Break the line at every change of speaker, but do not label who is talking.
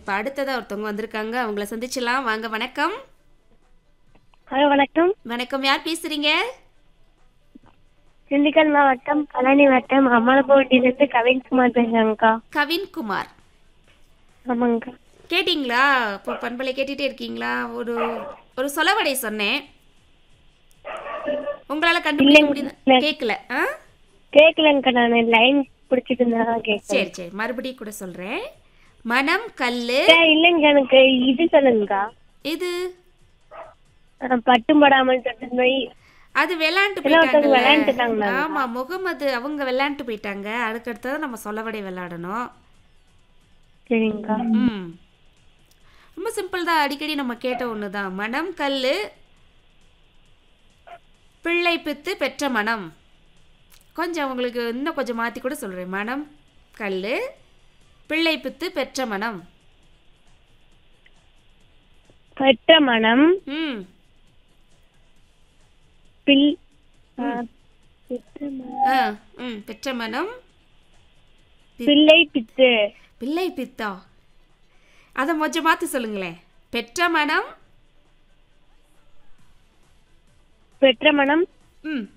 இப்போ அடுத்ததா ஒருத்தவங்க வந்திருக்காங்க அவங்கள சந்திச்சலாம் வாங்க வணக்கம்
ஹலோ வணக்கம்
வணக்கம் யார் பேசுறீங்க
திண்டுக்கல் மாவட்டம் பழனி வட்டம் அமலபோட்டிலிருந்து கவின்குமார் பேசுறேங்க்கா
கவின்குமார்
ஆமாங்கக்கா
கேட்டிங்களா இப்போ பண்பலை கேட்டுட்டே இருக்கீங்களா ஒரு ஒரு சொலவடை சொன்னேன் உங்களால கண்டுபிடிக்க முடியுது கேட்கல ஆ
கேட்கலங்கக்கா நான் லைன் பிடிச்சிட்டு இருந்தா கேட்கல
சரி சரி மறுபடியும் கூட சொல்றேன் மனம் கல்லு
இல்லைங்க எனக்கு இது சொல்லுங்கக்கா
இது
அஹ் பட்டும் படாமல் தொட்டு நோய்
அது விளையாண்டு
எல்லாம் ஒருத்தவங்க
போயிட்டாங்கல்ல
விளையாண்டுட்டாங்களா?
ஆமா முகமது அவங்க விளையாண்டு போயிட்டாங்க அதுக்கடுத்தது நம்ம சொலவடை விளையாடணும்
சரிங்கக்கா
ம் ரொம்ப சிம்பிள் தான் அடிக்கடி நம்ம கேட்ட ஒன்று தான் மனம் கல்லு பிள்ளை பித்து பெற்ற மனம் கொஞ்சம் உங்களுக்கு இன்னும் கொஞ்சம் மாற்றி கூட சொல்கிறேன் மனம் கல்லு பிள்ளை பித்து பெற்ற மனம்
பெற்ற மனம்
ம்
பில் அஹ், பெற்ற மனம்.
ஆ ம் பெற்ற மனம்
பிள்ளை பித்து
பிள்ளை பித்தா அதை கொஞ்சம் மாற்றி சொல்லுங்களேன் பெற்ற மனம்
பெற்ற மனம்
ம்